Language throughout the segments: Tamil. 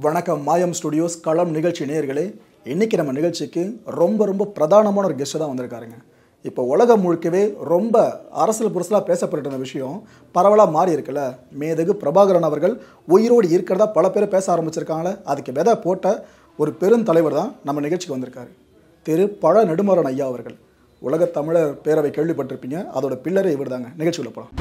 வணக்கம் மாயம் ஸ்டுடியோஸ் களம் நிகழ்ச்சி நேயர்களே இன்னைக்கு நம்ம நிகழ்ச்சிக்கு ரொம்ப ரொம்ப பிரதானமான ஒரு கெஸ்ட் தான் வந்திருக்காருங்க இப்போ உலகம் முழுக்கவே ரொம்ப அரசியல் புரசலாக பேசப்பட்டு இருந்த விஷயம் பரவலாக மாறி இருக்குல்ல மேதகு பிரபாகரன் அவர்கள் உயிரோடு இருக்கிறதா பல பேர் பேச ஆரம்பிச்சிருக்காங்களே அதுக்கு விதை போட்ட ஒரு பெருந்தலைவர் தான் நம்ம நிகழ்ச்சிக்கு வந்திருக்காரு திரு பழ நெடுமாறன் ஐயா அவர்கள் உலக தமிழர் பேரவை கேள்விப்பட்டிருப்பீங்க அதோட பில்லரே இவர் தாங்க நிகழ்ச்சிக்குள்ள போகலாம்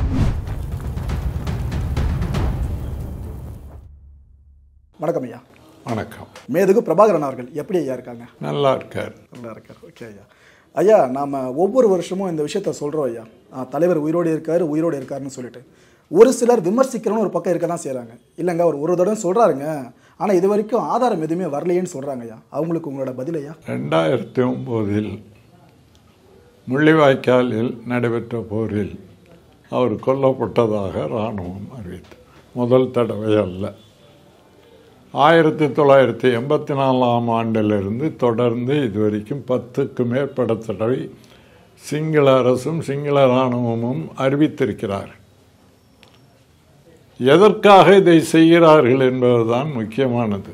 வணக்கம் ஐயா வணக்கம் மேதகு பிரபாகரன் அவர்கள் எப்படி ஐயா இருக்காங்க நல்லா இருக்கார் நல்லா இருக்கார் ஓகே ஐயா ஐயா நாம் ஒவ்வொரு வருஷமும் இந்த விஷயத்த சொல்கிறோம் ஐயா ஆ, தலைவர் உயிரோடு இருக்காரு உயிரோடு இருக்காருன்னு சொல்லிட்டு ஒரு சிலர் விமர்சிக்கிறவங்க ஒரு பக்கம் இருக்க தான் செய்கிறாங்க இல்லைங்க அவர் ஒரு தடவை சொல்கிறாருங்க ஆனால் இது வரைக்கும் ஆதாரம் எதுவுமே வரலையேன்னு சொல்கிறாங்க ஐயா அவங்களுக்கு உங்களோட பதில் ஐயா ரெண்டாயிரத்தி ஒம்போதில் முள்ளிவாய்க்காலில் நடைபெற்ற போரில் அவர் கொல்லப்பட்டதாக இராணுவம் அறிவித்தது முதல் தடவை அல்ல ஆயிரத்தி தொள்ளாயிரத்தி எண்பத்தி நாலாம் ஆண்டிலிருந்து தொடர்ந்து இதுவரைக்கும் பத்துக்கு மேற்பட்ட தடவை சிங்கள அரசும் சிங்கள இராணுவமும் அறிவித்திருக்கிறார் எதற்காக இதை செய்கிறார்கள் என்பதுதான் முக்கியமானது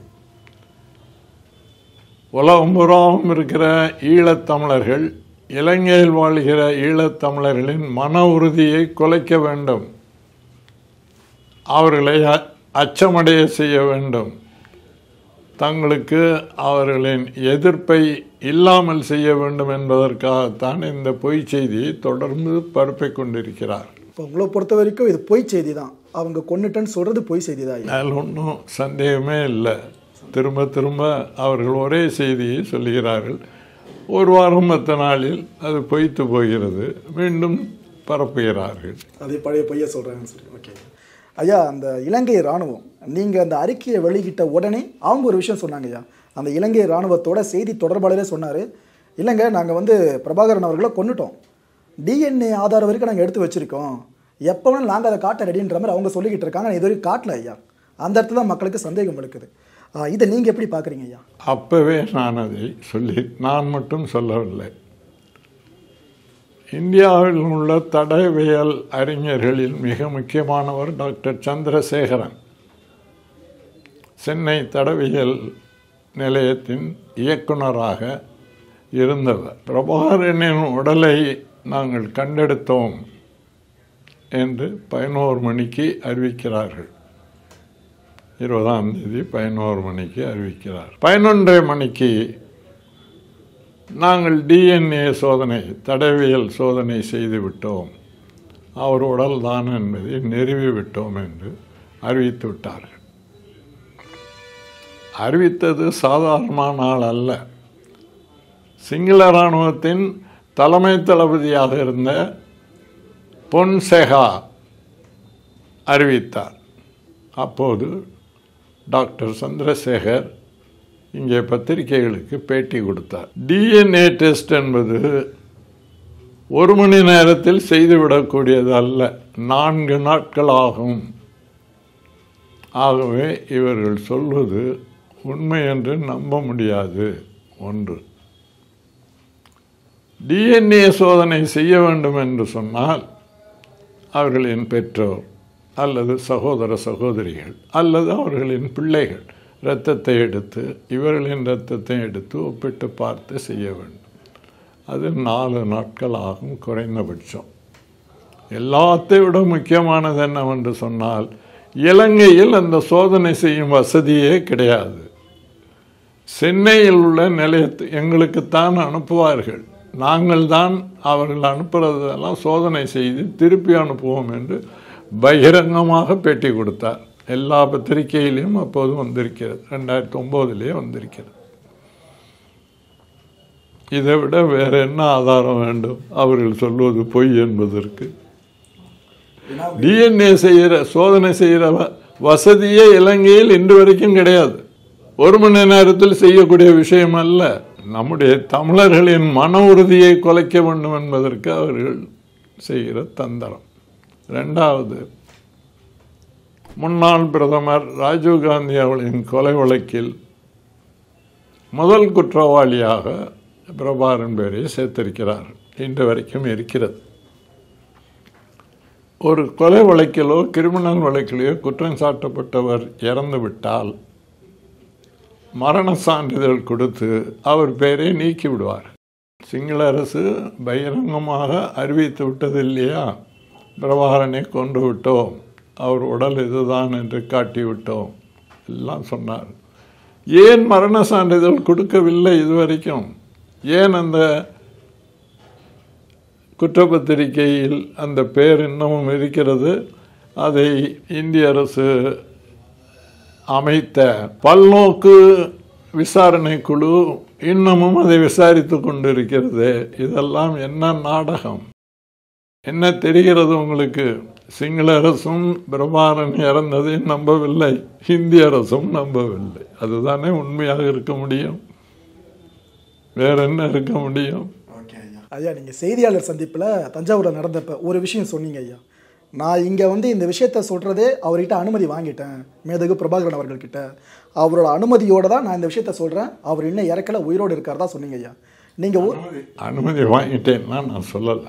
உலகம் புறாவும் இருக்கிற ஈழத்தமிழர்கள் இலங்கையில் வாழ்கிற ஈழத்தமிழர்களின் மன உறுதியை குலைக்க வேண்டும் அவர்களை அ- அச்சமடைய செய்ய வேண்டும் தங்களுக்கு அவர்களின் எதிர்ப்பை இல்லாமல் செய்ய வேண்டும் என்பதற்காகத்தான் இந்த பொய் செய்தியை தொடர்ந்து பரப்பிக் கொண்டிருக்கிறார் இப்போ உங்களை பொறுத்த வரைக்கும் இது பொய் செய்தி தான் அவங்க கொன்னுட்டேன்னு சொல்கிறது பொய் செய்தி தான் ஐயா அதில் ஒன்றும் சந்தேகமே இல்லை திரும்ப திரும்ப அவர்கள் ஒரே செய்தியை சொல்லுகிறார்கள் ஒரு வாரம் மற்ற நாளில் அது பொய்த்து போகிறது மீண்டும் பரப்புகிறார்கள் அதே பழைய பொய்ய சொல்கிறாங்கன்னு சொல்லி ஓகே ஐயா அந்த இலங்கை இராணுவம் நீங்கள் அந்த அறிக்கையை வெளியிட்ட உடனே அவங்க ஒரு விஷயம் சொன்னாங்க ஐயா அந்த இலங்கை இராணுவத்தோட செய்தி தொடர்பாளரே சொன்னார் இல்லைங்க நாங்கள் வந்து பிரபாகரன் அவர்களை கொன்னுட்டோம் டிஎன்ஏ ஆதாரம் வரைக்கும் நாங்கள் எடுத்து வச்சுருக்கோம் எப்போ வேணாலும் நாங்கள் அதை காட்ட ரெடின்ற மாதிரி அவங்க சொல்லிக்கிட்டு இருக்காங்க ஆனால் இது வரைக்கும் காட்டல ஐயா அந்த இடத்துல தான் மக்களுக்கு சந்தேகம் இருக்குது ஆ, இதை நீங்கள் எப்படி பார்க்குறீங்க ஐயா அப்பவே நான் அதை சொல்லி நான் மட்டும் சொல்லவில்லை இந்தியாவில் உள்ள தடயவியல் அறிஞர்களில் மிக முக்கியமானவர் டாக்டர் சந்திரசேகரன் சென்னை தடவியல் நிலையத்தின் இயக்குனராக இருந்தவர் பிரபாகரனின் உடலை நாங்கள் கண்டெடுத்தோம் என்று பதினோரு மணிக்கு அறிவிக்கிறார்கள் இருபதாம் தேதி பதினோரு மணிக்கு அறிவிக்கிறார் பதினொன்றரை மணிக்கு நாங்கள் டிஎன்ஏ சோதனை தடவியல் சோதனை செய்து விட்டோம் அவர் உடல் தான் என்பதை நிறுவி விட்டோம் என்று அறிவித்து விட்டார்கள் அறிவித்தது சாதாரணமான ஆள் அல்ல சிங்கள இராணுவத்தின் தலைமை தளபதியாக இருந்த பொன்செகா அறிவித்தார் அப்போது டாக்டர் சந்திரசேகர் இங்கே பத்திரிகைகளுக்கு பேட்டி கொடுத்தார் டிஎன்ஏ டெஸ்ட் என்பது ஒரு மணி நேரத்தில் செய்துவிடக்கூடியது அல்ல நான்கு நாட்கள் ஆகும் ஆகவே இவர்கள் சொல்வது உண்மை என்று நம்ப முடியாது ஒன்று டிஎன்ஏ சோதனை செய்ய வேண்டும் என்று சொன்னால் அவர்களின் பெற்றோர் அல்லது சகோதர சகோதரிகள் அல்லது அவர்களின் பிள்ளைகள் இரத்தத்தை எடுத்து இவர்களின் இரத்தத்தை எடுத்து ஒப்பிட்டு பார்த்து செய்ய வேண்டும் அது நாலு நாட்கள் ஆகும் குறைந்தபட்சம் எல்லாத்தை விட முக்கியமானது என்னவென்று சொன்னால் இலங்கையில் அந்த சோதனை செய்யும் வசதியே கிடையாது சென்னையில் உள்ள நிலையத்து எங்களுக்குத்தான் அனுப்புவார்கள் நாங்கள் தான் அவர்கள் அனுப்புறதெல்லாம் சோதனை செய்து திருப்பி அனுப்புவோம் என்று பகிரங்கமாக பேட்டி கொடுத்தார் எல்லா பத்திரிகையிலையும் அப்போது வந்திருக்கிறது ரெண்டாயிரத்தி ஒம்போதுலேயே வந்திருக்கிறது இதை விட வேற என்ன ஆதாரம் வேண்டும் அவர்கள் சொல்வது பொய் என்பதற்கு டிஎன்ஏ செய்கிற சோதனை செய்கிற வ- வசதியே இலங்கையில் இன்று வரைக்கும் கிடையாது ஒரு மணி நேரத்தில் செய்யக்கூடிய விஷயம் அல்ல நம்முடைய தமிழர்களின் மன உறுதியை குலைக்க வேண்டும் என்பதற்கு அவர்கள் செய்கிற தந்திரம் ரெண்டாவது முன்னாள் பிரதமர் ராஜீவ்காந்தி அவர்களின் கொலை வழக்கில் முதல் குற்றவாளியாக பிரபாரன் பேரை சேர்த்திருக்கிறார் இன்று வரைக்கும் இருக்கிறது ஒரு கொலை வழக்கிலோ கிரிமினல் வழக்கிலோ குற்றம் சாட்டப்பட்டவர் இறந்து விட்டால் மரண சான்றிதழ் கொடுத்து அவர் பெயரை நீக்கி விடுவார் சிங்கள அரசு பகிரங்கமாக அறிவித்து விட்டது இல்லையா பிரபாகரனை கொண்டு விட்டோம் அவர் உடல் இதுதான் என்று காட்டிவிட்டோம் எல்லாம் சொன்னார் ஏன் மரண சான்றிதழ் கொடுக்கவில்லை இதுவரைக்கும் ஏன் அந்த குற்றப்பத்திரிகையில் அந்த பெயர் இன்னமும் இருக்கிறது அதை இந்திய அரசு அமைத்த பல்நோக்கு விசாரணை குழு இன்னமும் அதை விசாரித்து கொண்டிருக்கிறது இதெல்லாம் என்ன நாடகம் என்ன தெரிகிறது உங்களுக்கு சிங்கள அரசும் பிரபாரன் இறந்ததை நம்பவில்லை இந்திய அரசும் நம்பவில்லை அதுதானே உண்மையாக இருக்க முடியும் வேற என்ன இருக்க முடியும் ஓகே ஐயா ஐயா நீங்கள் செய்தியாளர் சந்திப்பில் தஞ்சாவூரில் நடந்தப்ப ஒரு விஷயம் சொன்னீங்க ஐயா நான் இங்கே வந்து இந்த விஷயத்த சொல்கிறதே அவர்கிட்ட அனுமதி வாங்கிட்டேன் மேதகு பிரபாகரன் அவர்கள்கிட்ட அவரோட அனுமதியோடு தான் நான் இந்த விஷயத்த சொல்கிறேன் அவர் இன்னும் இறக்கல உயிரோடு இருக்கார் தான் சொன்னீங்க ஐயா நீங்கள் அனுமதி வாங்கிட்டேன்னா நான் சொல்லலை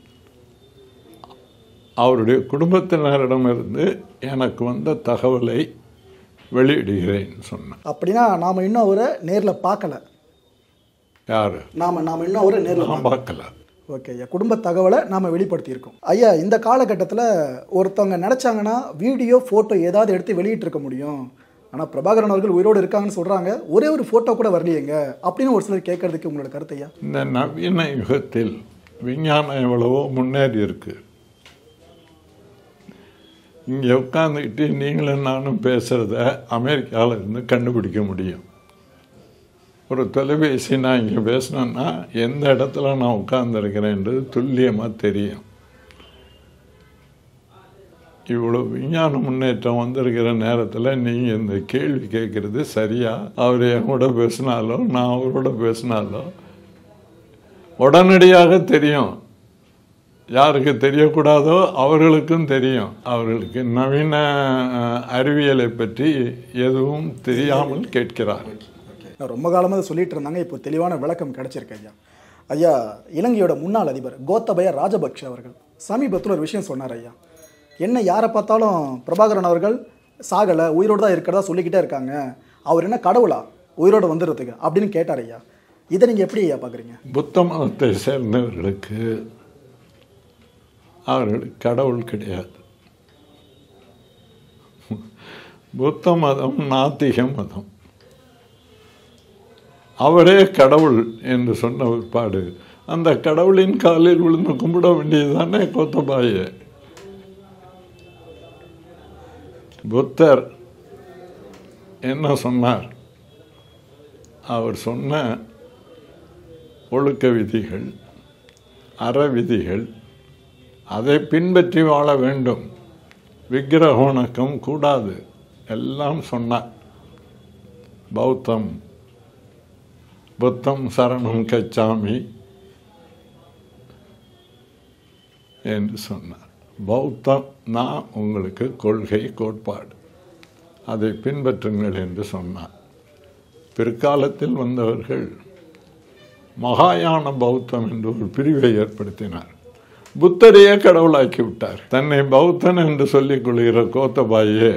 அவருடைய குடும்பத்தினரிடமிருந்து எனக்கு வந்த தகவலை வெளியிடுகிறேன் சொன்னேன் அப்படின்னா நாம் இன்னும் அவரை நேரில் பார்க்கல யாரு நாம் நாம் இன்னும் அவரை நேரில் நான் பார்க்கல ஓகே ஐயா குடும்ப தகவலை நாம் வெளிப்படுத்தியிருக்கோம் ஐயா இந்த காலகட்டத்தில் ஒருத்தவங்க நினச்சாங்கன்னா வீடியோ ஃபோட்டோ ஏதாவது எடுத்து வெளியிட்டிருக்க முடியும் ஆனால் பிரபாகரன் அவர்கள் உயிரோடு இருக்காங்கன்னு சொல்கிறாங்க ஒரே ஒரு ஃபோட்டோ கூட வரலையேங்க அப்படின்னு ஒரு சிலர் கேட்கறதுக்கு உங்களோட கருத்து ஐயா இந்த நவீன யுகத்தில் விஞ்ஞானம் எவ்வளவோ முன்னேறி இருக்கு இங்கே உட்காந்துக்கிட்டு நீங்களும் நானும் பேசுகிறத அமெரிக்காவில் இருந்து கண்டுபிடிக்க முடியும் ஒரு தொலைபேசி நான் இங்கே பேசினேன்னா எந்த இடத்துல நான் உட்கார்ந்துருக்கிறேன்றது துல்லியமாக தெரியும் இவ்வளோ விஞ்ஞான முன்னேற்றம் வந்திருக்கிற நேரத்தில் நீங்கள் இந்த கேள்வி கேட்குறது சரியா அவர் என் கூட பேசினாலோ நான் அவரோட பேசினாலோ உடனடியாக தெரியும் யாருக்கு தெரியக்கூடாதோ அவர்களுக்கும் தெரியும் அவர்களுக்கு நவீன அஹ், அறிவியலை பற்றி எதுவும் தெரியாமல் கேட்கிறார் நான் ரொம்ப காலமாக சொல்லிட்டு இருந்தாங்க இப்போ தெளிவான விளக்கம் கிடைச்சிருக்கு ஐயா ஐயா இலங்கையோட முன்னாள் அதிபர் கோத்தபய ராஜபக்ஷ அவர்கள் சமீபத்தில் ஒரு விஷயம் சொன்னார் ஐயா என்ன யாரை பார்த்தாலும் பிரபாகரன் அவர்கள் சாகலை உயிரோடு தான் இருக்கிறதா சொல்லிக்கிட்டே இருக்காங்க அவர் என்ன கடவுளா உயிரோடு வந்துடுறதுக்கு அப்படின்னு கேட்டார் ஐயா இதை நீங்கள் எப்படி ஐயா பார்க்குறீங்க புத்த மதத்தை சேர்ந்தவர்களுக்கு அவர்களுக்கு கடவுள் கிடையாது புத்த மதம் நாத்திக மதம் அவரே கடவுள் என்று சொன்ன பிற்பாடு அந்த கடவுளின் காலில் விழுந்து கும்பிட வேண்டியதுதானே கோத்தபாய புத்தர் என்ன சொன்னார் அவர் சொன்ன ஒழுக்க விதிகள் அற விதிகள் அதை பின்பற்றி வாழ வேண்டும் விக்கிரக வணக்கம் கூடாது எல்லாம் சொன்னார் பௌத்தம் புத்தம் சரணம் கச்சாமி என்று சொன்னார் பௌத்தம் நான் உங்களுக்கு கொள்கை கோட்பாடு அதை பின்பற்றுங்கள் என்று சொன்னார் பிற்காலத்தில் வந்தவர்கள் மகாயான பௌத்தம் என்று ஒரு பிரிவை ஏற்படுத்தினார் புத்தரையே கடவுளாக்கி விட்டார் தன்னை பௌத்தன் என்று சொல்லிக் கொள்கிற கோத்தபாயே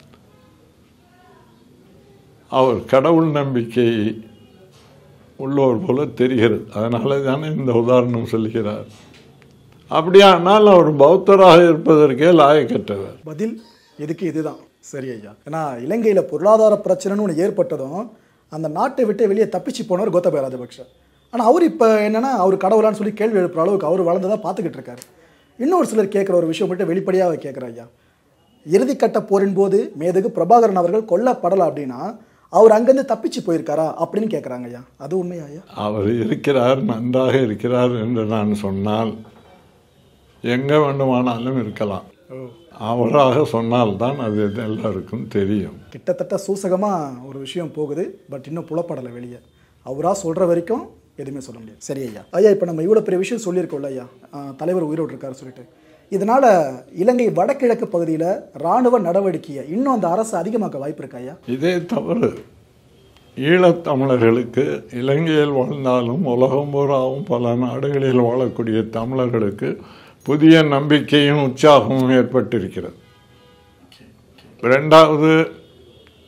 அவர் கடவுள் நம்பிக்கை உள்ளவர் போல தெரிகிறது அதனால தானே இந்த உதாரணம் சொல்கிறார் அப்படியானால் அவர் பௌத்தராக இருப்பதற்கே லாயக்கற்றவர் பதில் இதுக்கு இதுதான் சரி ஐயா ஏன்னா இலங்கையில் பொருளாதார பிரச்சனைன்னு ஒன்று ஏற்பட்டதும் அந்த நாட்டை விட்டு வெளியே தப்பிச்சு போனவர் கோத்தபய ராஜபக்ஷ ஆனால் அவர் இப்போ என்னன்னா அவர் கடவுளான்னு சொல்லி கேள்வி எழுப்புற அளவுக்கு அவர் வளர்ந்ததாக பார்த்துக்கிட்டு இருக்காரு இன்னொரு சிலர் கேட்குற ஒரு விஷயம் மட்டும் வெளிப்படையாக கேட்குற ஐயா இறுதிக்கட்ட போரின் போது மேதகு பிரபாகரன் அவர்கள் கொல்லப்படலை அப்படின்னா அவர் அங்கேருந்து தப்பிச்சு போயிருக்காரா அப்படின்னு கேட்குறாங்க ஐயா அது உண்மையா ஐயா அவர் இருக்கிறார் நன்றாக இருக்கிறார் என்று நான் சொன்னால் எங்கே வேண்டுமானாலும் இருக்கலாம் அவராக சொன்னால்தான் அது எல்லாருக்கும் தெரியும் கிட்டத்தட்ட சூசகமாக ஒரு விஷயம் போகுது பட் இன்னும் புலப்படலை வெளியே அவராக சொல்கிற வரைக்கும் எதுவுமே சொல்ல முடியாது சரி ஐயா ஐயா இப்போ நம்ம இவ்வளோ பெரிய விஷயம் சொல்லியிருக்கோம்ல ஐயா ஆஹ் தலைவர் உயிரோடு இருக்காரு சொல்லிட்டு இதனால் இலங்கை வடகிழக்கு பகுதியில் இராணுவ நடவடிக்கையை இன்னும் அந்த அரசு அதிகமாக்க வாய்ப்பு இருக்கா ஐயா இதே தவறு ஈழத்தமிழர்களுக்கு இலங்கையில் வாழ்ந்தாலும் உலகம் பூராவும் பல நாடுகளில் வாழக்கூடிய தமிழர்களுக்கு புதிய நம்பிக்கையும் உற்சாகமும் ஏற்பட்டிருக்கிறது ரெண்டாவது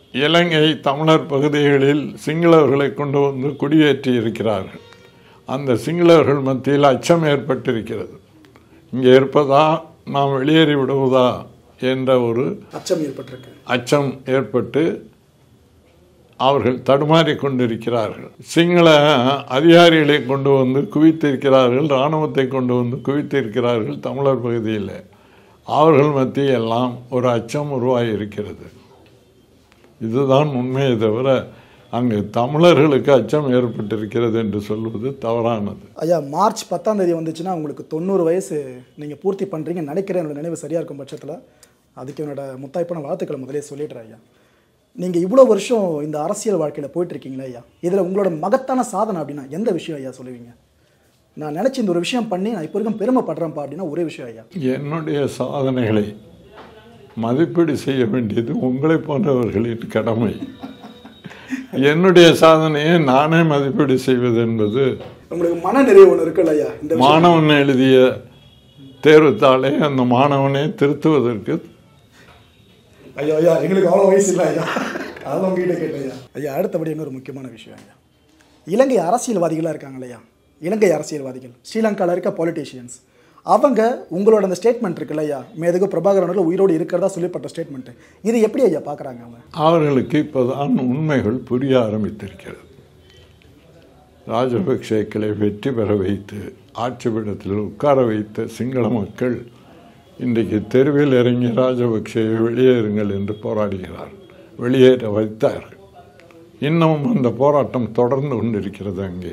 இலங்கை தமிழர் பகுதிகளில் சிங்களவர்களை கொண்டு வந்து குடியேற்றி இருக்கிறார்கள் அந்த சிங்களவர்கள் மத்தியில் அச்சம் ஏற்பட்டிருக்கிறது இங்கே இருப்பதா நாம் வெளியேறி விடுவதா என்ற ஒரு அச்சம் ஏற்பட்டிருக்கு அச்சம் ஏற்பட்டு அவர்கள் தடுமாறி கொண்டிருக்கிறார்கள் சிங்கள அதிகாரிகளை கொண்டு வந்து குவித்திருக்கிறார்கள் இராணுவத்தை கொண்டு வந்து குவித்திருக்கிறார்கள் தமிழர் பகுதியில் அவர்கள் மத்தியெல்லாம் ஒரு அச்சம் உருவாகி இருக்கிறது இதுதான் உண்மையை தவிர அங்கு தமிழர்களுக்கு அச்சம் ஏற்பட்டிருக்கிறது என்று சொல்வது தவறானது ஐயா மார்ச் பத்தாம் தேதி வந்துச்சுன்னா உங்களுக்கு தொண்ணூறு வயசு நீங்கள் பூர்த்தி பண்ணுறீங்கன்னு நினைக்கிறேன் என்னோட நினைவு சரியாக இருக்கும் பட்சத்தில் அதுக்கு என்னோட முத்தாய்ப்பான வாழ்த்துக்களை முதலே சொல்லிடுறேன் ஐயா நீங்கள் இவ்வளோ வருஷம் இந்த அரசியல் வாழ்க்கையில் போயிட்டுருக்கீங்களே ஐயா இதில் உங்களோட மகத்தான சாதனை அப்படின்னா எந்த விஷயம் ஐயா சொல்லுவீங்க நான் நினச்சி இந்த ஒரு விஷயம் பண்ணி நான் இப்போ வரைக்கும் பெருமைப்படுறேன்ப்பா அப்படின்னா ஒரே விஷயம் ஐயா என்னுடைய சாதனைகளை மதிப்பீடு செய்ய வேண்டியது உங்களை போன்றவர்களின் கடமை என்னுடைய சாதனையை நானே மதிப்பீடு செய்வது என்பது உங்களுக்கு மன நிறைவு ஒன்று இருக்குல்ல ஐயா இந்த விஷயம். மாணவன் எழுதிய தேர்வுத்தாளை அந்த மாணவனை திருத்துவதற்கு ஐயா ஐயா எங்களுக்கு அவ்வளோ வயசு இல்லை ஐயா அதெல்லாம் உங்ககிட்ட கேட்டேன் ஐயா ஐயா அடுத்தபடி இன்னொரு முக்கியமான விஷயம் ஐயா இலங்கை அரசியல்வாதிகளாக இருக்காங்க இல்லையா இலங்கை அரசியல்வாதிகள் ஸ்ரீலங்காவில் இருக்க பொலிட்டீஷியன்ஸ் அவங்க உங்களோட அந்த ஸ்டேட்மெண்ட் இருக்கு இல்லையா மேதகு பிரபாகரன் அவர்கள் உயிரோடு இருக்கிறதா சொல்லப்பட்ட ஸ்டேட்மெண்ட் இது எப்படி ஐயா பார்க்குறாங்க அவங்க அவர்களுக்கு இப்போதான் உண்மைகள் புரிய ஆரம்பித்திருக்கிறது ராஜபக்சேக்களை வெற்றி பெற வைத்து ஆட்சி பீடத்தில் உட்கார வைத்த சிங்கள மக்கள் இன்றைக்கு தெருவில் இறங்கி ராஜபக்சேயை வெளியேறுங்கள் என்று போராடுகிறார் வெளியேற வைத்தார்கள் இன்னமும் அந்த போராட்டம் தொடர்ந்து கொண்டிருக்கிறது அங்கே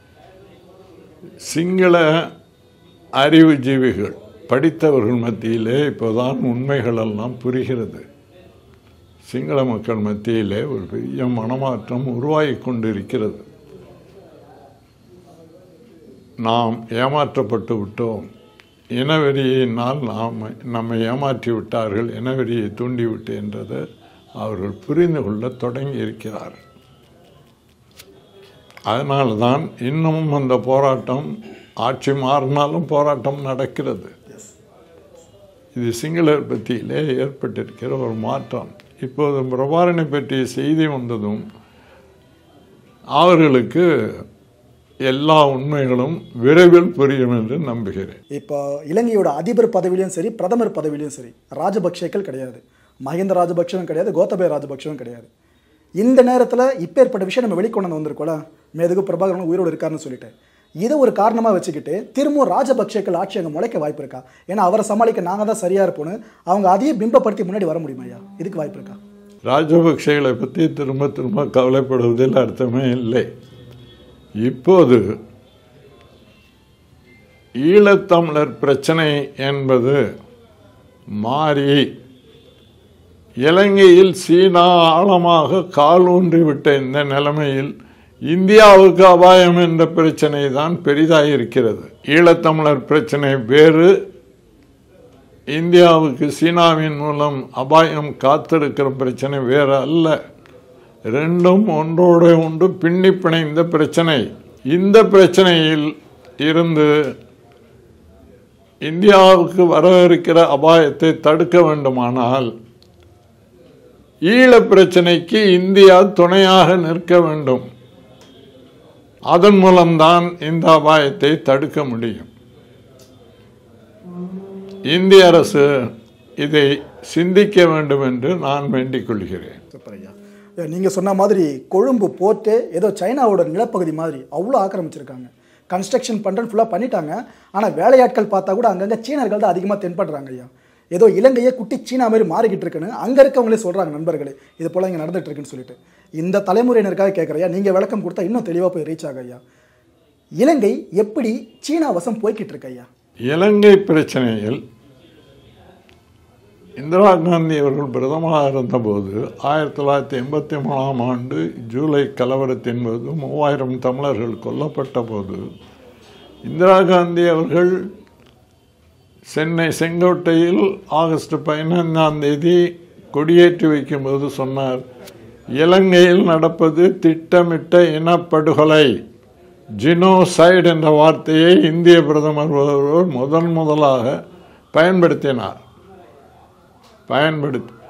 சிங்கள அறிவுஜீவிகள் படித்தவர்கள் மத்தியிலே இப்போதான் உண்மைகள் எல்லாம் புரிகிறது சிங்கள மக்கள் மத்தியிலே ஒரு பெரிய மனமாற்றம் உருவாகி கொண்டிருக்கிறது நாம் ஏமாற்றப்பட்டு விட்டோம் இனவெறியினால் நாம் நம்மை ஏமாற்றி விட்டார்கள் இனவெறியை தூண்டிவிட்டு என்றதை அவர்கள் புரிந்து கொள்ள தொடங்கி இருக்கிறார்கள் அதனால தான் இன்னமும் அந்த போராட்டம் ஆட்சி மாறினாலும் போராட்டம் நடக்கிறது இது சிங்களர் பத்தியிலே ஏற்பட்டிருக்கிற ஒரு மாற்றம் இப்போது பிரபாரனை பற்றிய செய்தி வந்ததும் அவர்களுக்கு எல்லா உண்மைகளும் விரைவில் புரியும் என்று நம்புகிறேன் இப்போ இலங்கையோட அதிபர் பதவியிலையும் சரி பிரதமர் பதவியிலையும் சரி ராஜபக்சேக்கள் கிடையாது மஹிந்த ராஜபக்சவும் கிடையாது கோத்தபய ராஜபக்சவும் கிடையாது இந்த நேரத்தில் இப்போ ஏற்பட்ட விஷயம் நம்ம வெளிக்கொண்டு வந்து வந்திருக்கோம்ல மேதகு பிரபாகரன் உயிரோடு இருக்காருன்னு சொல்லிட்டு இதை ஒரு காரணமாக வச்சுக்கிட்டு திரும்பவும் ராஜபக்சேக்கள் ஆட்சி அங்கே முளைக்க வாய்ப்பு இருக்கா ஏன்னா அவரை சமாளிக்க நாங்கள் தான் சரியாக இருப்போன்னு அவங்க அதையே பிம்பப்படுத்தி முன்னாடி வர முடியுமா ஐயா இதுக்கு வாய்ப்பு இருக்கா ராஜபக்சேகளை பற்றி திரும்ப திரும்ப கவலைப்படுவதில் அர்த்தமே இல்லை இப்போது ஈழத்தமிழர் பிரச்சனை என்பது மாறி இலங்கையில் சீனா ஆழமாக கால் ஊன்றிவிட்ட இந்த நிலைமையில் இந்தியாவுக்கு அபாயம் என்ற பிரச்சனை தான் பெரிதாக இருக்கிறது ஈழத்தமிழர் பிரச்சனை வேறு இந்தியாவுக்கு சீனாவின் மூலம் அபாயம் காத்திருக்கிற பிரச்சனை வேறு அல்ல ரெண்டும் ஒன்றோடு ஒன்று பின்னி பிணைந்த பிரச்சனை இந்த பிரச்சனையில் இருந்து இந்தியாவுக்கு வர இருக்கிற அபாயத்தை தடுக்க வேண்டுமானால் ஈழ பிரச்சனைக்கு இந்தியா துணையாக நிற்க வேண்டும் அதன் மூலம்தான் இந்த அபாயத்தை தடுக்க முடியும் இந்திய அரசு இதை சிந்திக்க வேண்டும் என்று நான் வேண்டிக் கொள்கிறேன் சூப்பர் ஐயா ஐயா, நீங்க சொன்ன மாதிரி கொழும்பு போர்ட்டு ஏதோ சைனாவோட நிலப்பகுதி மாதிரி அவ்வளோ ஆக்கிரமிச்சிருக்காங்க கன்ஸ்ட்ரக்ஷன் பண்ணுறேன்னு ஃபுல்லாக பண்ணிட்டாங்க ஆனால் வேலையாட்கள் பார்த்தா கூட அங்கங்கே சீனர்கள் தான் அதிகமாக தென்படுறாங்க ஐயா ஏதோ இலங்கையே குட்டி சீனா மாதிரி மாறிக்கிட்டு இருக்குன்னு அங்கே இருக்கவங்களே சொல்கிறாங்க நண்பர்களே இது போல் இங்கே நடந்துட்டு இருக்குன்னு சொல்லிட்டு இந்த தலைமுறையினருக்காக கேட்குறையா நீங்கள் விளக்கம் கொடுத்தா இன்னும் தெளிவாக போய் ரீச் ஆகும் ஐயா இலங்கை எப்படி சீனா வசம் போய்கிட்டு இருக்கு ஐயா இலங்கை பிரச்சனையில் இந்திரா காந்தி அவர்கள் பிரதமராக இருந்தபோது ஆயிரத்தி தொள்ளாயிரத்தி எண்பத்தி மூணாம் ஆண்டு ஜூலை கலவரத்தின் போது மூவாயிரம் தமிழர்கள் கொல்லப்பட்ட போது இந்திரா காந்தி அவர்கள் சென்னை செங்கோட்டையில் ஆகஸ்ட் பதினைந்தாம் தேதி கொடியேற்றி வைக்கும்போது சொன்னார் இலங்கையில் நடப்பது திட்டமிட்ட இனப்படுகொலை ஜினோசைடு என்ற வார்த்தையை இந்திய பிரதமர் ஒருவர் முதன் முதலாக பயன்படுத்தினார் பயன்படுத்தி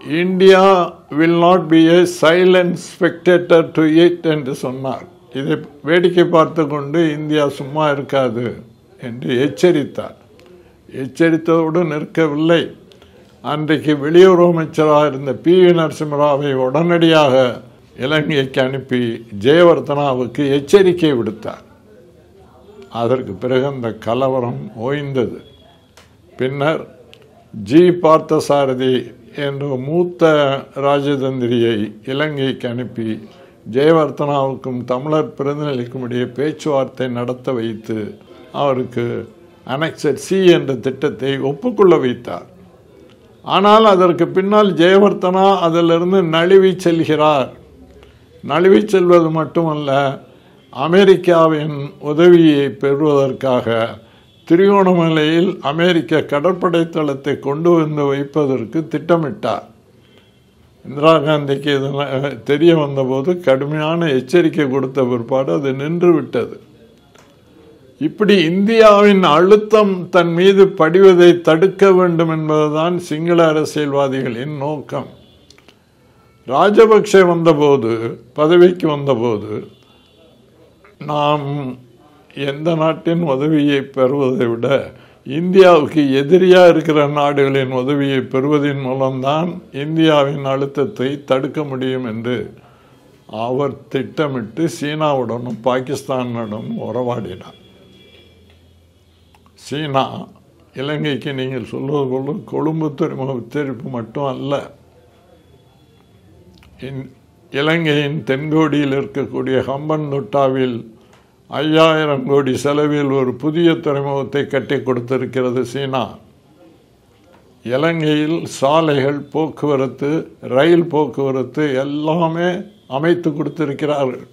India will not be a silent spectator to it என்று சொன்னார் இதை வேடிக்கை பார்த்து கொண்டு இந்தியா சும்மா இருக்காது என்று எச்சரித்தார் எச்சரித்ததோடு நிற்கவில்லை அன்றைக்கு வெளியுறவு அமைச்சராக இருந்த பி வி நரசிம்மராவை உடனடியாக இலங்கைக்கு அனுப்பி ஜெயவர்தனாவுக்கு எச்சரிக்கை விடுத்தார் அதற்கு பிறகு அந்த கலவரம் ஓய்ந்தது பின்னர் ஜி பார்த்தசாரதி என்ற மூத்த ராஜதந்திரியை இலங்கைக்கு அனுப்பி ஜெயவர்த்தனாவுக்கும் தமிழர் பிரதிநிதிக்கும் இடையே பேச்சுவார்த்தை நடத்த வைத்து அவருக்கு அனெக்சர் சி என்ற திட்டத்தை ஒப்புக்கொள்ள வைத்தார் ஆனால் அதற்கு பின்னால் ஜெயவர்த்தனா அதிலிருந்து நழுவி செல்கிறார் நழுவி செல்வது மட்டுமல்ல அமெரிக்காவின் உதவியை பெறுவதற்காக திருகோணமலையில் அமெரிக்க கடற்படை தளத்தை கொண்டு வந்து வைப்பதற்கு திட்டமிட்டார் இந்திரா காந்திக்கு இதெல்லாம் தெரிய வந்தபோது கடுமையான எச்சரிக்கை கொடுத்த பிற்பாடு அது நின்று விட்டது இப்படி இந்தியாவின் அழுத்தம் தன் மீது படிவதை தடுக்க வேண்டும் என்பதுதான் சிங்கள அரசியல்வாதிகளின் நோக்கம் ராஜபக்சே வந்தபோது பதவிக்கு வந்தபோது நாம் எந்த நாட்டின் உதவியை பெறுவதை விட இந்தியாவுக்கு எதிரியாக இருக்கிற நாடுகளின் உதவியை பெறுவதன் மூலம்தான் இந்தியாவின் அழுத்தத்தை தடுக்க முடியும் என்று அவர் திட்டமிட்டு சீனாவுடனும் பாகிஸ்தானுடனும் உறவாடினார் சீனா இலங்கைக்கு நீங்கள் சொல்வது போல கொழும்பு துறைமுக உத்தரிப்பு மட்டும் அல்ல இந்- இலங்கையின் தென்கோடியில் இருக்கக்கூடிய ஹம்பன் தொட்டாவில் ஐயாயிரம் கோடி செலவில் ஒரு புதிய துறைமுகத்தை கட்டி கொடுத்திருக்கிறது சீனா இலங்கையில் சாலைகள் போக்குவரத்து ரயில் போக்குவரத்து எல்லாமே அமைத்து கொடுத்திருக்கிறார்கள்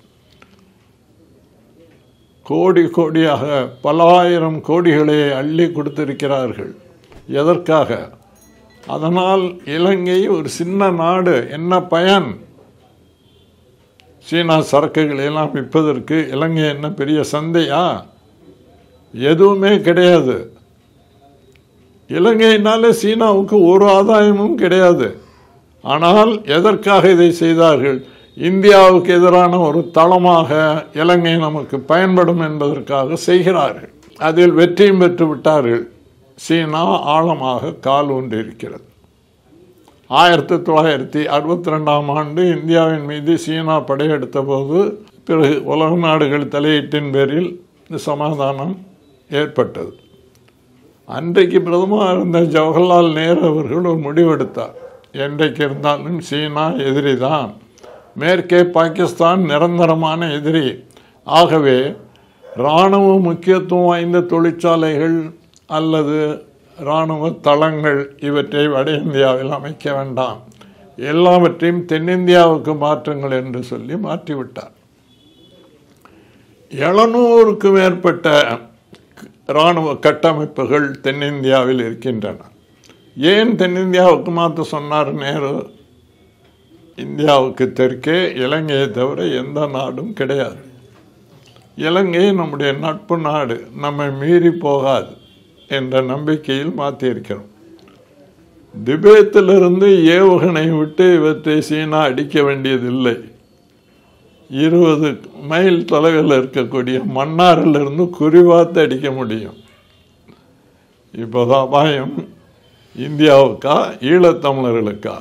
கோடி கோடியாக பல ஆயிரம் கோடிகளை அள்ளி கொடுத்திருக்கிறார்கள் எதற்காக அதனால் இலங்கை ஒரு சின்ன நாடு என்ன பயன் சீனா சரக்குகளை எல்லாம் விற்பதற்கு இலங்கை என்ன பெரிய சந்தையா எதுவுமே கிடையாது இலங்கையினால சீனாவுக்கு ஒரு ஆதாயமும் கிடையாது ஆனால் எதற்காக இதை செய்தார்கள் இந்தியாவுக்கு எதிரான ஒரு தளமாக இலங்கை நமக்கு பயன்படும் என்பதற்காக செய்கிறார்கள் அதில் வெற்றியும் பெற்று விட்டார்கள் சீனா ஆழமாக கால் ஊன்றிருக்கிறது ஆயிரத்தி தொள்ளாயிரத்தி அறுபத்தி ரெண்டாம் ஆண்டு இந்தியாவின் மீது சீனா படையெடுத்த போது பிறகு உலக நாடுகள் தலையீட்டின் பேரில் இந்த சமாதானம் ஏற்பட்டது அன்றைக்கு பிரதமர் இருந்த ஜவஹர்லால் நேரு அவர்கள் ஒரு முடிவெடுத்தார் என்றைக்கு இருந்தாலும் சீனா எதிரி தான் மேற்கே பாகிஸ்தான் நிரந்தரமான எதிரி ஆகவே இராணுவ முக்கியத்துவம் வாய்ந்த தொழிற்சாலைகள் அல்லது இராணுவ தளங்கள் இவற்றை வட இந்தியாவில் அமைக்க வேண்டாம் எல்லாவற்றையும் தென்னிந்தியாவுக்கு மாற்றுங்கள் என்று சொல்லி மாற்றிவிட்டார் எழுநூறுக்கு மேற்பட்ட இராணுவ கட்டமைப்புகள் தென்னிந்தியாவில் இருக்கின்றன ஏன் தென்னிந்தியாவுக்கு மாற்ற சொன்னார் நேரு இந்தியாவுக்கு தெற்கே இலங்கையை தவிர எந்த நாடும் கிடையாது இலங்கை நம்முடைய நட்பு நாடு நம்மை மீறி போகாது என்ற நம்பிக்கையில் மாற்றியிருக்கிறோம் திபேத்திலிருந்து ஏவுகணை விட்டு இவற்றை சீனா அடிக்க வேண்டியதில்லை இருபது மைல் தொலைவில் இருக்கக்கூடிய மன்னாரிலிருந்து குறிவாத்து அடிக்க முடியும் இப்போது அபாயம் இந்தியாவுக்கா ஈழத்தமிழர்களுக்கா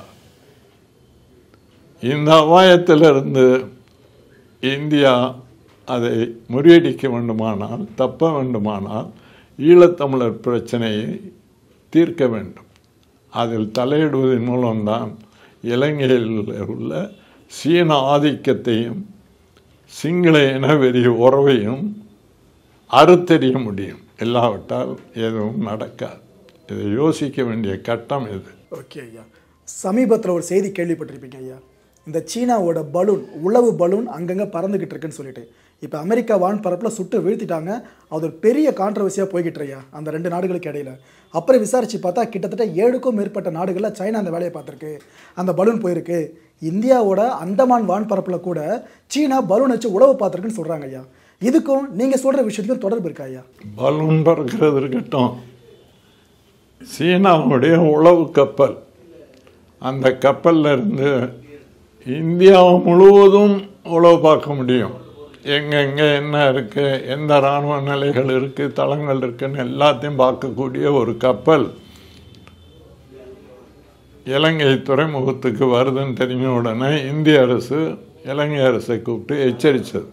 இந்த அபாயத்திலிருந்து இந்தியா அதை முறியடிக்க வேண்டுமானால் தப்ப வேண்டுமானால் ஈழத்தமிழர் பிரச்சனையை தீர்க்க வேண்டும் அதில் தலையிடுவதன் மூலம்தான் இலங்கையில் உள்ள சீன ஆதிக்கத்தையும் சிங்கள இனவெறி உறவையும் அறுத்தெறிய முடியும் இல்லாவிட்டால் எதுவும் நடக்காது இதை யோசிக்க வேண்டிய கட்டம் இது ஓகே ஐயா சமீபத்தில் ஒரு செய்தி கேள்விப்பட்டிருப்பீங்க ஐயா இந்த சீனாவோட பலூன் உளவு பலூன் அங்கங்கே பறந்துக்கிட்டு இருக்குன்னு சொல்லிட்டு இப்போ அமெரிக்கா வான் பரப்பில் சுட்டு வீழ்த்திட்டாங்க அது ஒரு பெரிய கான்ட்ரவர்சியாக போய்கிட்டு ஐயா அந்த ரெண்டு நாடுகளுக்கு இடையில அப்புறம் விசாரித்து பார்த்தா கிட்டத்தட்ட ஏழுக்கும் மேற்பட்ட நாடுகளில் சைனா அந்த வேலையை பார்த்துருக்கு அந்த பலூன் போயிருக்கு இந்தியாவோட அந்தமான் வான் பரப்பில் கூட சீனா பலூன் வச்சு உளவு பார்த்துருக்குன்னு சொல்கிறாங்க ஐயா இதுக்கும் நீங்கள் சொல்கிற விஷயத்துக்கும் தொடர்பு இருக்கா ஐயா பலூன் பறக்கிறது இருக்கட்டும் சீனாவுடைய உளவு கப்பல் அந்த கப்பல்ல இருந்து இந்தியா முழுவதும் உழவு பார்க்க முடியும் எங்கெங்கே என்ன இருக்குது எந்த இராணுவ நிலைகள் இருக்குது தளங்கள் இருக்குன்னு எல்லாத்தையும் பார்க்கக்கூடிய ஒரு கப்பல் இலங்கை துறைமுகத்துக்கு வருதுன்னு தெரிஞ்ச உடனே இந்திய அரசு இலங்கை அரசை கூப்பிட்டு எச்சரித்தது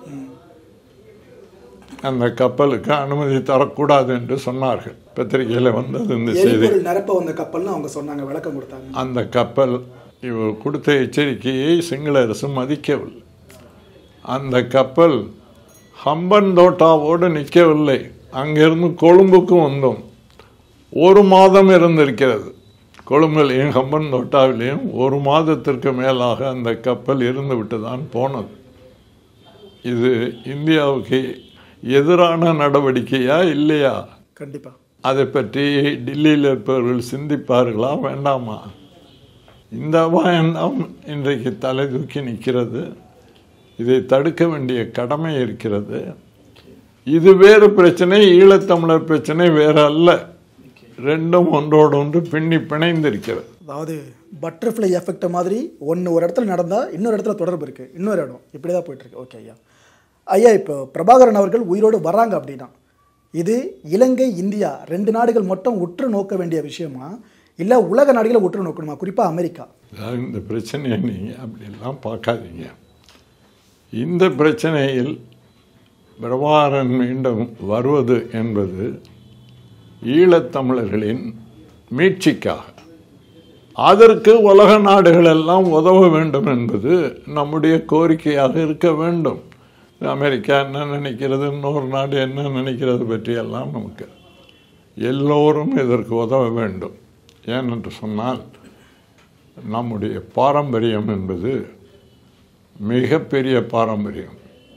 அந்த கப்பலுக்கு அனுமதி தரக்கூடாது என்று சொன்னார்கள் பத்திரிகையில் வந்தது இந்த செய்தி எரிபொருள் நிரப்ப வந்த கப்பல்னு அவங்க சொன்னாங்க விளக்கம் கொடுத்தாங்க அந்த கப்பல் இவர் கொடுத்த எச்சரிக்கையை சிங்கள அரசு மதிக்கவில்லை அந்த கப்பல் ஹம்பன் தோட்டாவோடு நிற்கவில்லை அங்கிருந்து கொழும்புக்கும் வந்தோம் ஒரு மாதம் இருந்திருக்கிறது கொழும்பிலையும் ஹம்பன் தோட்டாவிலையும் ஒரு மாதத்திற்கு மேலாக அந்த கப்பல் இருந்து விட்டு தான் போனது இது இந்தியாவுக்கு எதிரான நடவடிக்கையா இல்லையா கண்டிப்பா அதை பற்றி டில்லியில் இருப்பவர்கள் சிந்திப்பார்களா வேண்டாமா இந்த அபாயம்தான் இன்றைக்கு தலை தூக்கி நிற்கிறது இதை தடுக்க வேண்டிய கடமை இருக்கிறது இது வேறு பிரச்சனை ஈழத்தமிழர் பிரச்சனை வேற அல்ல ரெண்டும் ஒன்றோடு ஒன்று பின்னி பிணைந்திருக்கிறது அதாவது பட்டர்ஃப்ளை எஃபெக்ட் மாதிரி ஒன்று ஒரு இடத்துல நடந்தால் இன்னொரு இடத்துல தொடர்பு இருக்குது இன்னொரு இடம் இப்படி தான் போயிட்டுருக்கு ஓகே ஐயா ஐயா இப்போ பிரபாகரன் அவர்கள் உயிரோடு வராங்க அப்படின்னா இது இலங்கை இந்தியா ரெண்டு நாடுகள் மட்டும் உற்று நோக்க வேண்டிய விஷயமா இல்லை உலக நாடுகளை உற்று நோக்கணுமா குறிப்பாக அமெரிக்கா அதாவது இந்த பிரச்சனையை நீங்கள் அப்படியெல்லாம் பார்க்காதீங்க இந்த பிரச்சனையில் பிரபாகரன் மீண்டும் வருவது என்பது ஈழத்தமிழர்களின் மீட்சிக்காக அதற்கு உலக நாடுகள் எல்லாம் உதவ வேண்டும் என்பது நம்முடைய கோரிக்கையாக இருக்க வேண்டும் அமெரிக்கா என்ன நினைக்கிறது இன்னொரு நாடு என்ன நினைக்கிறது பற்றியெல்லாம் நமக்கு எல்லோரும் இதற்கு உதவ வேண்டும் ஏனென்று சொன்னால் நம்முடைய பாரம்பரியம் என்பது மிகப்பெரிய பாரம்பரியம்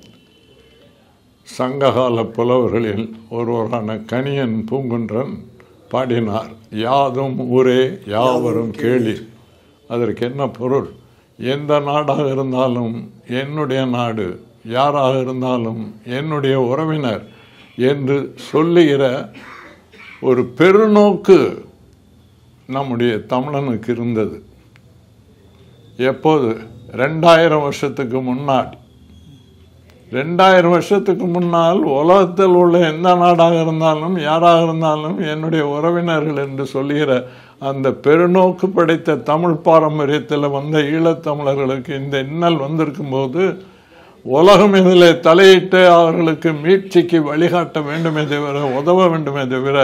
சங்ககால புலவர்களில் ஒருவரான கணியன் பூங்குன்றன் பாடினார் யாதும் ஊரே யாவரும் கேளி அதற்கு என்ன பொருள் எந்த நாடாக இருந்தாலும் என்னுடைய நாடு யாராக இருந்தாலும் என்னுடைய உறவினர் என்று சொல்லுகிற ஒரு பெருநோக்கு நம்முடைய தமிழனுக்கு இருந்தது எப்போது ரெண்டாயிரம் வருஷத்துக்கு முன்னாடி ரெண்டாயிரம் வருஷத்துக்கு முன்னால் உலகத்தில் உள்ள எந்த நாடாக இருந்தாலும் யாராக இருந்தாலும் என்னுடைய உறவினர்கள் என்று சொல்லுகிற அந்த பெருநோக்கு படைத்த தமிழ் பாரம்பரியத்தில் வந்த ஈழத்தமிழர்களுக்கு இந்த இன்னல் வந்திருக்கும் போது உலகம் இதில் தலையிட்டு அவர்களுக்கு மீட்சிக்கு வழிகாட்ட வேண்டுமே தவிர உதவ வேண்டுமே தவிர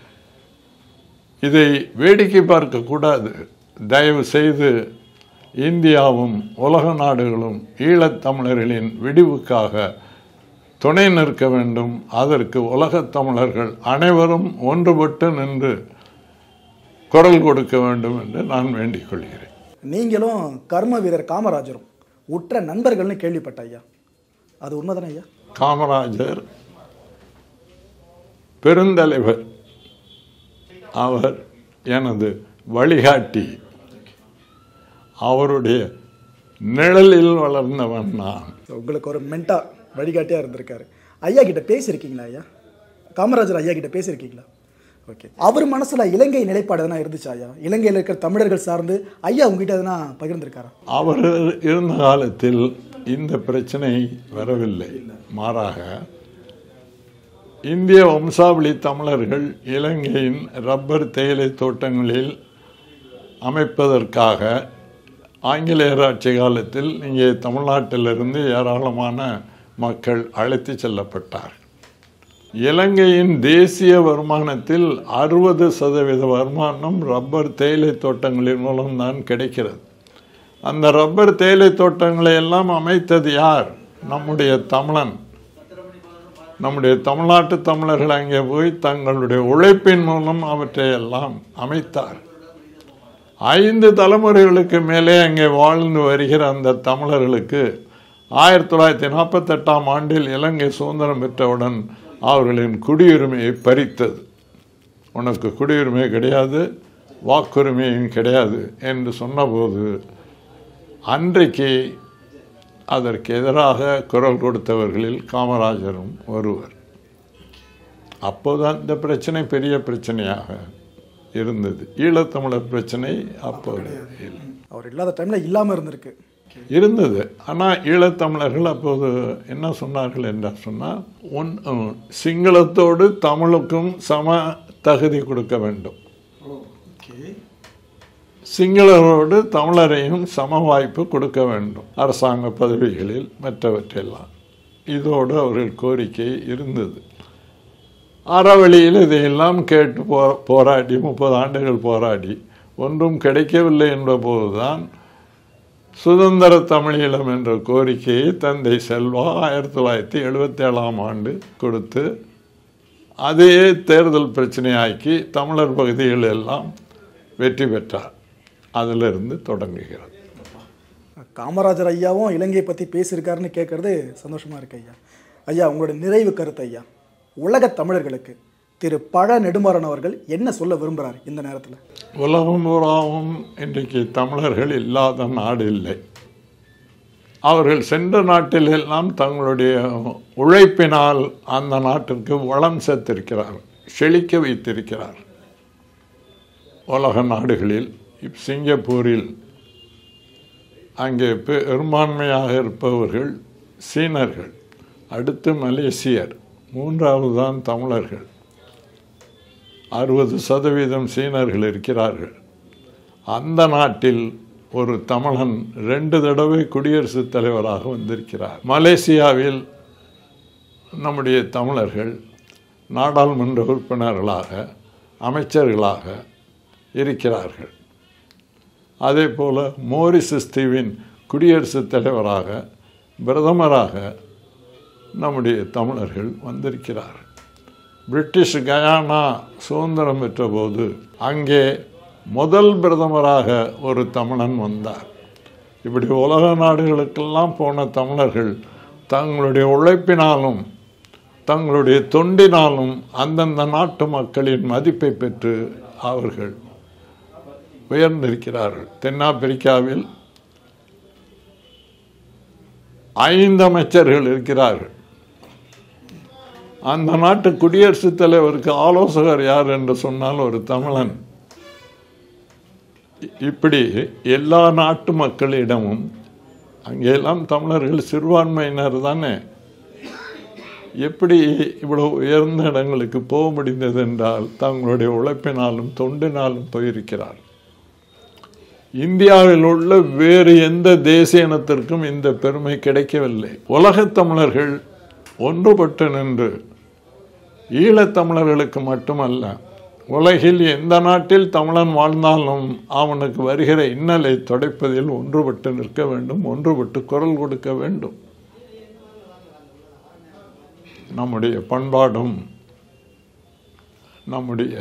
இதை வேடிக்கை பார்க்கக்கூடாது தயவு செய்து இந்தியாவும் உலக நாடுகளும் ஈழத்தமிழர்களின் விடிவுக்காக துணை நிற்க வேண்டும் அதற்கு உலகத் தமிழர்கள் அனைவரும் ஒன்றுபட்டு நின்று குரல் கொடுக்க வேண்டும் என்று நான் வேண்டிக் கொள்கிறேன் நீங்களும் கர்ம வீரர் காமராஜரும் உற்ற நண்பர்கள்னு கேள்விப்பட்ட ஐயா அது உண்மைதானே ஐயா காமராஜர் பெருந்தலைவர் அவர் எனது வழிகாட்டி அவருடைய நிழலில் வளர்ந்தவன் நான் உங்களுக்கு ஒரு மென்டா வழிகாட்டியாக இருந்திருக்காரு ஐயா கிட்ட பேசியிருக்கீங்களா ஐயா காமராஜர் ஐயா கிட்ட பேசியிருக்கீங்களா ஓகே அவர் மனசில் இலங்கை நிலைப்பாடு எதனா இருந்துச்சா ஐயா இலங்கையில் இருக்கிற தமிழர்கள் சார்ந்து ஐயா உங்ககிட்ட எதனா பகிர்ந்திருக்காரா அவர் இருந்த காலத்தில் இந்த பிரச்சனை வரவில்லை மாறாக இந்திய வம்சாவளி தமிழர்கள் இலங்கையின் ரப்பர் தேயிலை தோட்டங்களில் அமைப்பதற்காக ஆங்கிலேயர் ஆட்சி காலத்தில் இங்கே தமிழ்நாட்டிலிருந்து ஏராளமான மக்கள் அழைத்து செல்லப்பட்டார்கள் இலங்கையின் தேசிய வருமானத்தில் அறுபது சதவீத வருமானம் ரப்பர் தேயிலை தோட்டங்களின் மூலம்தான் கிடைக்கிறது அந்த ரப்பர் தேயிலை தோட்டங்களை எல்லாம் அமைத்தது யார் நம்முடைய தமிழன் நம்முடைய தமிழ்நாட்டு தமிழர்கள் அங்கே போய் தங்களுடைய உழைப்பின் மூலம் அவற்றை எல்லாம் அமைத்தார் ஐந்து தலைமுறைகளுக்கு மேலே அங்கே வாழ்ந்து வருகிற அந்த தமிழர்களுக்கு ஆயிரத்தி தொள்ளாயிரத்தி நாற்பத்தெட்டாம் ஆண்டில் இலங்கை சுதந்திரம் பெற்றவுடன் அவர்களின் குடியுரிமையை பறித்தது உனக்கு குடியுரிமை கிடையாது வாக்குரிமையும் கிடையாது என்று சொன்னபோது அன்றைக்கு அதற்கு எதிராக குரல் கொடுத்தவர்களில் காமராஜரும் ஒருவர் அப்போதான் இந்த பிரச்சனை பெரிய பிரச்சனையாக இருந்தது ஈழத்தமிழர் பிரச்சனை அப்போது இல்லை அவர் இல்லாத டைமில் இல்லாமல் இருந்திருக்கு இருந்தது ஆனால் ஈழத்தமிழர்கள் அப்போது என்ன சொன்னார்கள் என்றால் சொன்னால் ஒன் அஹ், சிங்களத்தோடு தமிழுக்கும் சம தகுதி கொடுக்க வேண்டும் ஓகே சிங்களரோடு தமிழரையும் சம வாய்ப்பு கொடுக்க வேண்டும் அரசாங்க பதவிகளில் மற்றவற்றெல்லாம் இதோடு அவர்கள் கோரிக்கை இருந்தது அறவழியில் இதையெல்லாம் கேட்டு போ போராடி முப்பது ஆண்டுகள் போராடி ஒன்றும் கிடைக்கவில்லை என்ற போதுதான் சுதந்திர தமிழீழம் என்ற கோரிக்கையை தந்தை செல்வா ஆயிரத்தி தொள்ளாயிரத்தி எழுபத்தி ஏழாம் ஆண்டு கொடுத்து அதே தேர்தல் பிரச்சனையாக்கி தமிழர் பகுதிகள் எல்லாம் வெற்றி பெற்றார் அதிலிருந்து தொடங்குகிறது காமராஜர் ஐயாவும் இலங்கையை பற்றி பேசியிருக்காருன்னு கேட்கறது சந்தோஷமா இருக்கு ஐயா ஐயா உங்களோட நிறைவு கருத்து ஐயா உலக தமிழர்களுக்கு திரு பழ நெடுமாறன் அவர்கள் என்ன சொல்ல விரும்புகிறார் இந்த நேரத்தில் உலகம் பூராவும் இன்றைக்கு தமிழர்கள் இல்லாத நாடு இல்லை அவர்கள் சென்ற நாட்டில் எல்லாம் தங்களுடைய உழைப்பினால் அந்த நாட்டிற்கு வளம் சேர்த்திருக்கிறார் செழிக்க வைத்திருக்கிறார் உலக நாடுகளில் இப் சிங்கப்பூரில் அங்கே பெரும்பான்மையாக இருப்பவர்கள் சீனர்கள் அடுத்து மலேசியர் மூன்றாவது தான் தமிழர்கள் அறுபது சதவீதம் சீனர்கள் இருக்கிறார்கள் அந்த நாட்டில் ஒரு தமிழன் ரெண்டு தடவை குடியரசுத் தலைவராக வந்திருக்கிறார் மலேசியாவில் நம்முடைய தமிழர்கள் நாடாளுமன்ற உறுப்பினர்களாக அமைச்சர்களாக இருக்கிறார்கள் அதே போல மோரிசஸ் தீவின் குடியரசுத் தலைவராக பிரதமராக நம்முடைய தமிழர்கள் வந்திருக்கிறார்கள் பிரிட்டிஷ் கயானா சுதந்திரம் பெற்றபோது அங்கே முதல் பிரதமராக ஒரு தமிழன் வந்தார் இப்படி உலக நாடுகளுக்கெல்லாம் போன தமிழர்கள் தங்களுடைய உழைப்பினாலும் தங்களுடைய தொண்டினாலும் அந்தந்த நாட்டு மக்களின் மதிப்பை பெற்று அவர்கள் உயர்ந்திருக்கிறார்கள் தென்னாப்பிரிக்காவில் ஐந்து அமைச்சர்கள் இருக்கிறார்கள் அந்த நாட்டு குடியரசுத் தலைவருக்கு ஆலோசகர் யார் என்று சொன்னால் ஒரு தமிழன் இப்படி எல்லா நாட்டு மக்களிடமும் அங்கெல்லாம் தமிழர்கள் சிறுபான்மையினர் தானே எப்படி இவ்வளவு உயர்ந்த இடங்களுக்கு போக முடிந்தது என்றால் தங்களுடைய உழைப்பினாலும் தொண்டினாலும் போயிருக்கிறார் இந்தியாவில் உள்ள வேறு எந்த தேசிய இனத்திற்கும் இந்த பெருமை கிடைக்கவில்லை உலகத் தமிழர்கள் ஒன்றுபட்டு நின்று ஈழத்தமிழர்களுக்கு மட்டுமல்ல உலகில் எந்த நாட்டில் தமிழன் வாழ்ந்தாலும் அவனுக்கு வருகிற இன்னலை துடைப்பதில் ஒன்றுபட்டு நிற்க வேண்டும் ஒன்றுபட்டு குரல் கொடுக்க வேண்டும் நம்முடைய பண்பாடும் நம்முடைய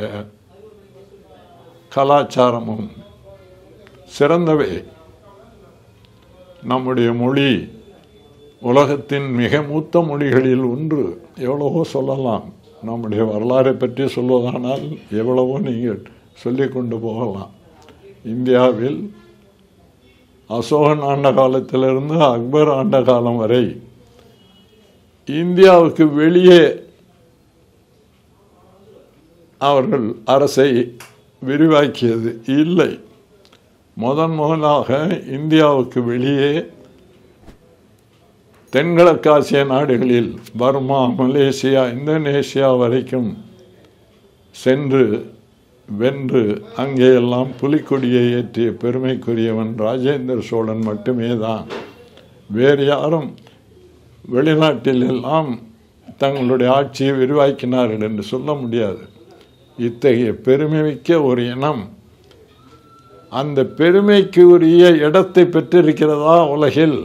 கலாச்சாரமும் சிறந்தவை நம்முடைய மொழி உலகத்தின் மிக மூத்த மொழிகளில் ஒன்று எவ்வளவோ சொல்லலாம் நம்முடைய வரலாறை பற்றி சொல்வதானால் எவ்வளவோ நீங்கள் சொல்லிக் கொண்டு போகலாம் இந்தியாவில் அசோகன் ஆண்ட காலத்திலிருந்து அக்பர் ஆண்ட காலம் வரை இந்தியாவுக்கு வெளியே அவர்கள் அரசை விரிவாக்கியது இல்லை முதன் முதலாக இந்தியாவுக்கு வெளியே தென்கிழக்காசிய நாடுகளில் பர்மா மலேசியா இந்தோனேசியா வரைக்கும் சென்று வென்று அங்கேயெல்லாம் புலிக்கொடியை ஏற்றிய பெருமைக்குரியவன் ராஜேந்திர சோழன் மட்டுமே தான் வேறு யாரும் வெளிநாட்டில் எல்லாம் தங்களுடைய ஆட்சியை விரிவாக்கினார்கள் என்று சொல்ல முடியாது இத்தகைய பெருமைமிக்க ஒரு இனம் அந்த பெருமைக்கு உரிய இடத்தை பெற்றிருக்கிறதா உலகில்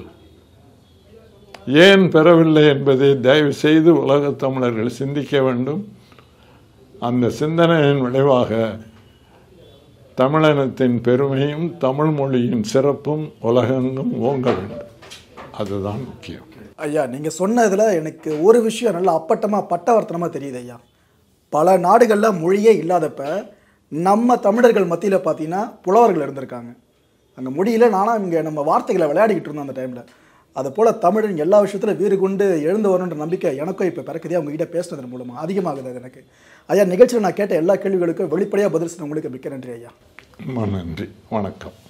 ஏன் பெறவில்லை என்பதை தயவு செய்து உலகத் தமிழர்கள் சிந்திக்க வேண்டும் அந்த சிந்தனையின் விளைவாக தமிழினத்தின் பெருமையும் தமிழ் மொழியின் சிறப்பும் உலகெங்கும் ஓங்க வேண்டும் அதுதான் முக்கியம் ஐயா நீங்கள் சொன்னதில் எனக்கு ஒரு விஷயம் நல்லா அப்பட்டமாக பட்டவர்த்தனமாக தெரியுது ஐயா பல நாடுகளில் மொழியே இல்லாதப்ப நம்ம தமிழர்கள் மத்தியில் பார்த்தீங்கன்னா புலவர்கள் இருந்திருக்காங்க அங்கே மொழியில் நானும் இங்கே நம்ம வார்த்தைகளை விளையாடிக்கிட்டு இருந்தோம் அந்த டைமில் அது போல் தமிழன் எல்லா விஷயத்திலும் வீறு கொண்டு எழுந்து வரணுன்ற நம்பிக்கை எனக்கும் இப்போ பிறக்குதே உங்ககிட்ட பேசுனதன் மூலமாக அதிகமாகுது அது எனக்கு ஐயா நிகழ்ச்சியில் நான் கேட்ட எல்லா கேள்விகளுக்கும் வெளிப்படையாக பதில் சொன்ன உங்களுக்கு மிக்க நன்றி ஐயா ரொம்ப நன்றி வணக்கம்